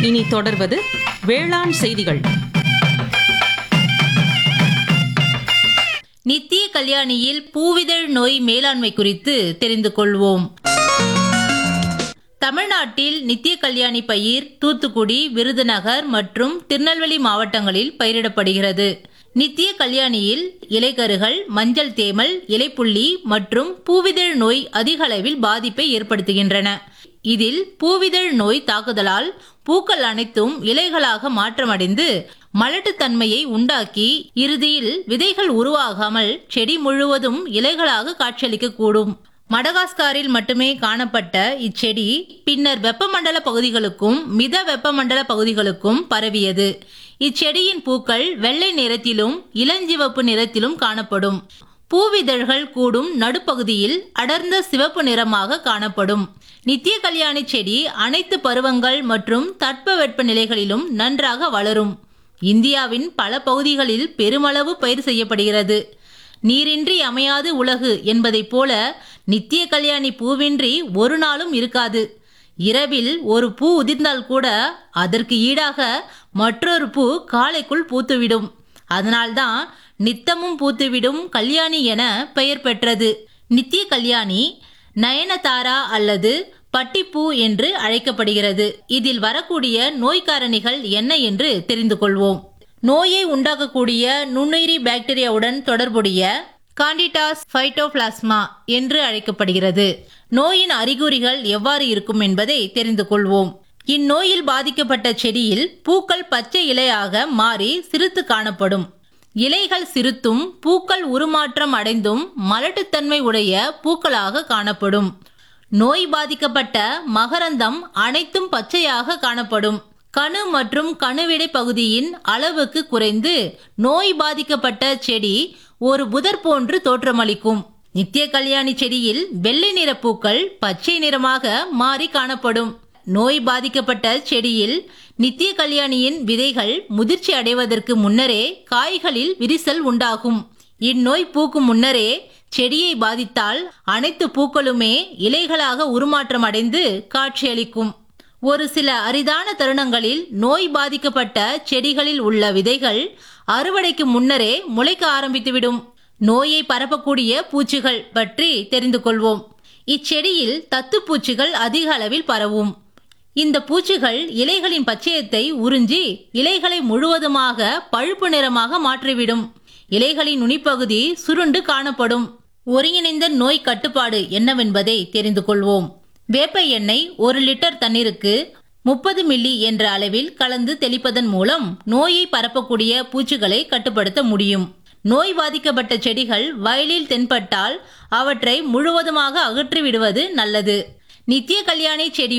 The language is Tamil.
இனி தொடர்வது வேளாண் செய்திகள் நித்திய கல்யாணியில் பூவிதழ் நோய் மேலாண்மை குறித்து தெரிந்து கொள்வோம் தமிழ்நாட்டில் நித்திய கல்யாணி பயிர் தூத்துக்குடி விருதுநகர் மற்றும் திருநெல்வேலி மாவட்டங்களில் பயிரிடப்படுகிறது நித்திய கல்யாணியில் இலைக்கருகள் மஞ்சள் தேமல் இலைப்புள்ளி மற்றும் பூவிதழ் நோய் அதிக அளவில் பாதிப்பை ஏற்படுத்துகின்றன இதில் பூவிதழ் நோய் தாக்குதலால் பூக்கள் அனைத்தும் இலைகளாக மாற்றமடைந்து மலட்டுத்தன்மையை உண்டாக்கி இறுதியில் விதைகள் உருவாகாமல் செடி முழுவதும் இலைகளாக காட்சியளிக்கக்கூடும் மடகாஸ்காரில் மட்டுமே காணப்பட்ட இச்செடி பின்னர் வெப்பமண்டல பகுதிகளுக்கும் மித வெப்பமண்டல பகுதிகளுக்கும் பரவியது இச்செடியின் பூக்கள் வெள்ளை நிறத்திலும் இளஞ்சிவப்பு நிறத்திலும் காணப்படும் பூவிதழ்கள் கூடும் நடுப்பகுதியில் அடர்ந்த சிவப்பு நிறமாக காணப்படும் நித்திய கல்யாணி செடி அனைத்து பருவங்கள் மற்றும் தட்பவெட்ப நிலைகளிலும் நன்றாக வளரும் இந்தியாவின் பல பகுதிகளில் பெருமளவு பயிர் செய்யப்படுகிறது நீரின்றி அமையாது உலகு என்பதைப் போல நித்திய கல்யாணி பூவின்றி ஒரு நாளும் இருக்காது இரவில் ஒரு பூ உதிர்ந்தால் கூட அதற்கு ஈடாக மற்றொரு பூ காலைக்குள் பூத்துவிடும் அதனால்தான் நித்தமும் பூத்துவிடும் கல்யாணி என பெயர் பெற்றது நித்திய கல்யாணி நயனதாரா அல்லது பட்டிப்பூ என்று அழைக்கப்படுகிறது இதில் வரக்கூடிய நோய்க்காரணிகள் என்ன என்று தெரிந்து கொள்வோம் நோயை உண்டாக்கக்கூடிய நுண்ணுயிரி பாக்டீரியாவுடன் தொடர்புடைய காண்டிடாஸ் ஃபைட்டோபிளாஸ்மா என்று அழைக்கப்படுகிறது நோயின் அறிகுறிகள் எவ்வாறு இருக்கும் என்பதை தெரிந்து கொள்வோம் இந்நோயில் பாதிக்கப்பட்ட செடியில் பூக்கள் பச்சை இலையாக மாறி சிறுத்து காணப்படும் இலைகள் சிறுத்தும் பூக்கள் உருமாற்றம் அடைந்தும் மலட்டுத்தன்மை உடைய பூக்களாக காணப்படும் நோய் பாதிக்கப்பட்ட மகரந்தம் அனைத்தும் பச்சையாக காணப்படும் கணு மற்றும் கணுவிடை பகுதியின் அளவுக்கு குறைந்து நோய் பாதிக்கப்பட்ட செடி ஒரு புதர் போன்று தோற்றமளிக்கும் நித்திய கல்யாணி செடியில் வெள்ளை நிற பூக்கள் பச்சை நிறமாக மாறி காணப்படும் நோய் பாதிக்கப்பட்ட செடியில் நித்திய கல்யாணியின் விதைகள் முதிர்ச்சி அடைவதற்கு முன்னரே காய்களில் விரிசல் உண்டாகும் இந்நோய் பூக்கும் முன்னரே செடியை பாதித்தால் அனைத்து பூக்களுமே இலைகளாக உருமாற்றம் அடைந்து காட்சியளிக்கும் ஒரு சில அரிதான தருணங்களில் நோய் பாதிக்கப்பட்ட செடிகளில் உள்ள விதைகள் அறுவடைக்கு முன்னரே முளைக்க ஆரம்பித்துவிடும் நோயை பரப்பக்கூடிய பூச்சிகள் பற்றி தெரிந்து கொள்வோம் இச்செடியில் தத்துப்பூச்சிகள் அதிக அளவில் பரவும் இந்த பூச்சிகள் இலைகளின் பச்சையத்தை உறிஞ்சி இலைகளை முழுவதுமாக பழுப்பு நிறமாக மாற்றிவிடும் இலைகளின் நுனிப்பகுதி சுருண்டு காணப்படும் ஒருங்கிணைந்த நோய் கட்டுப்பாடு என்னவென்பதை தெரிந்து கொள்வோம் வேப்ப எண்ணெய் ஒரு லிட்டர் தண்ணீருக்கு முப்பது மில்லி என்ற அளவில் கலந்து தெளிப்பதன் மூலம் நோயை பரப்பக்கூடிய பூச்சிகளை கட்டுப்படுத்த முடியும் நோய் பாதிக்கப்பட்ட செடிகள் வயலில் தென்பட்டால் அவற்றை முழுவதுமாக அகற்றி விடுவது நல்லது நித்திய கல்யாணி செடி